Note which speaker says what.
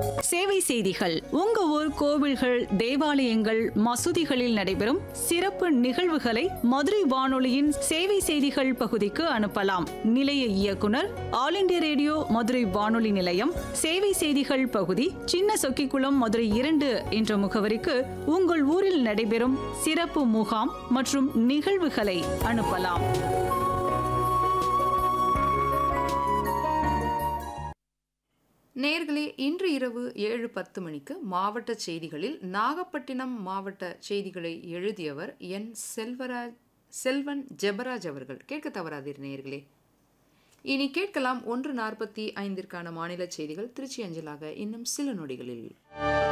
Speaker 1: சேவை செய்திகள் உங்க ஊர் கோவில்கள் தேவாலயங்கள் மசூதிகளில் நடைபெறும் சிறப்பு நிகழ்வுகளை மதுரை வானொலியின் சேவை செய்திகள் பகுதிக்கு அனுப்பலாம் நிலைய இயக்குனர் ஆல் இண்டியா ரேடியோ மதுரை வானொலி நிலையம் சேவை செய்திகள் பகுதி சின்ன சொக்கிக்குளம் மதுரை இரண்டு என்ற முகவரிக்கு உங்கள் ஊரில் நடைபெறும் சிறப்பு முகாம் மற்றும் நிகழ்வுகளை அனுப்பலாம்
Speaker 2: நேர்களே இன்று இரவு ஏழு பத்து மணிக்கு மாவட்ட செய்திகளில் நாகப்பட்டினம் மாவட்ட செய்திகளை எழுதியவர் என் செல்வராஜ் செல்வன் ஜெபராஜ் அவர்கள் கேட்க தவறாதீர் நேர்களே இனி கேட்கலாம் ஒன்று நாற்பத்தி ஐந்திற்கான மாநில செய்திகள் திருச்சி அஞ்சலாக இன்னும் சில நொடிகளில்